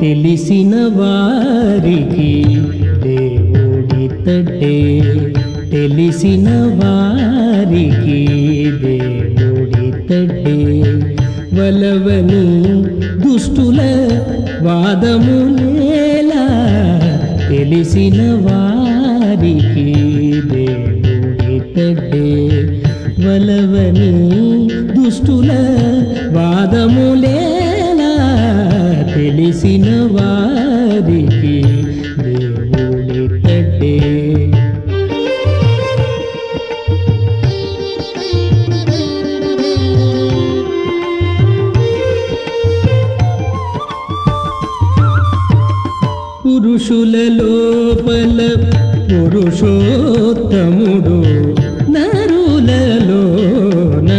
తెలిసిన వారికి దేవుడితడే తెలిసిన వారికి దేవుడితడే వలవని దుష్టుల వాదములేలా తెలిసిన వారికి దేవుడితడే వలవని దుష్టుల వాదములేలా తెలిసిన వారికి దేవుడితడే పురుషుల లోపల పురుషోత్తముడు నరులలోన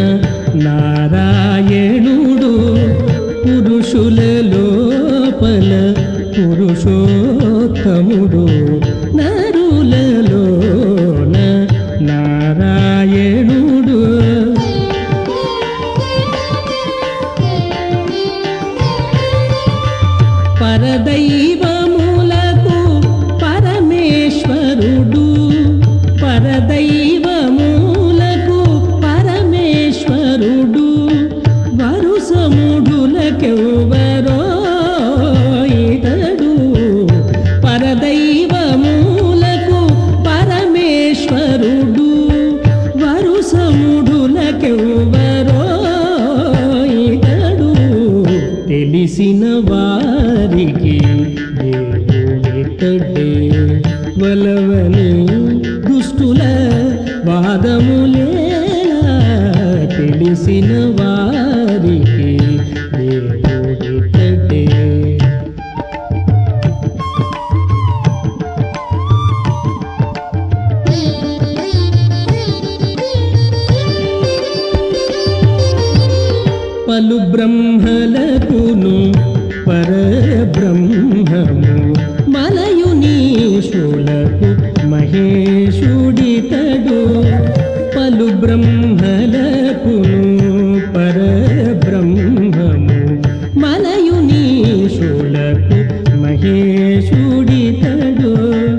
నారాయణుడు పురుషుల లోపల పురుషోత్తముడు నరులలోన నారాయణుడు పరదైవములకు పరమేశ్వరుడు పరదైవములకు పరమేశ్వరుడు వరుసముడులకెవ్వరో ఇతడు పరదైవములకు పరమేశ్వరుడు వరుసముడులకెవ్వరో ఇతడు తెలిసిన వారికి దేవుడితడే వలవని దుష్టుల వాదములేలా తెలిసిన వారికి దేవుడితడే పలు బ్రహ్మలకును పరబ్రహ్మము మలయునీశులకు మహేశుడితడు పలు బ్రహ్మలకును పరబ్రహ్మము మలయునీశులకు మహేశుడితడు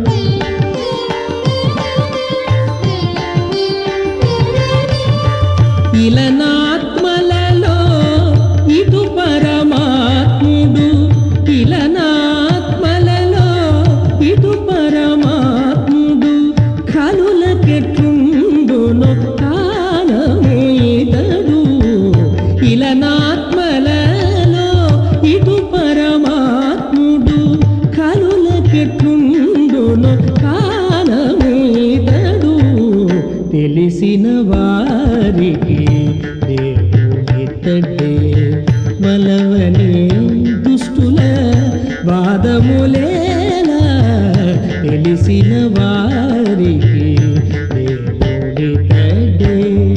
ఇలనాత్మలలో ఇటు పరమాత్ముడు ఇలనాత్మలలో ఇటు పరమాత్ముడు కలులకెట్టుండును కానము ఇతడు ఇలనాత్మలలో ఇటు పరమాత్ముడు కలులకెట్టుండును కానము ఇతడు తెలిసిన వారికి దేవుడితడే మలవని దుష్టుల వాదములేలా తెలిసిన వారికి దేవుడితడే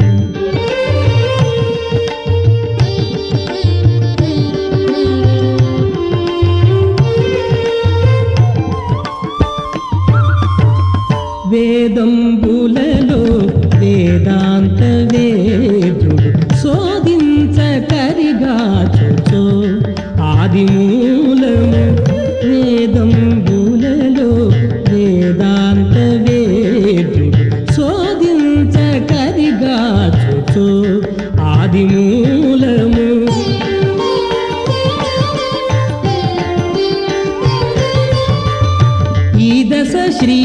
వేదంబులలో వేదాంత వేదుడు శోధించకరిగాచుచో ఆది మూలము వేదంబులలో వేదాంత వేదుడు శోధించకరిగాచుచో ఆది మూలము ఈ దశ శ్రీ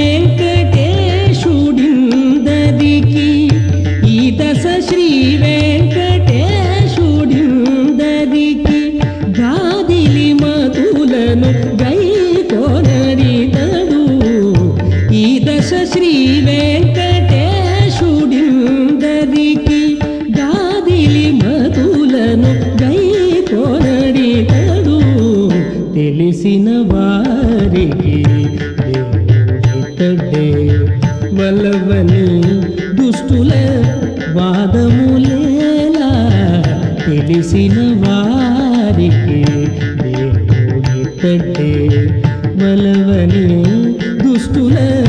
వెంకటేశుడిందరికి ఈ దశ శ్రీ వెంకటేశుడిందరికి గాదిలి మధులను గై కొనరితడు ఈ దశ శ్రీ వెంకటేశుడిందరికి గాదిలి మధులను గై కొనరితడు తెలిసిన వారికి దేవుడితడే వలవని దుష్టుల వాదములేలా తెలిసిన వారికి దేవుడితడే వలవని దుష్టుల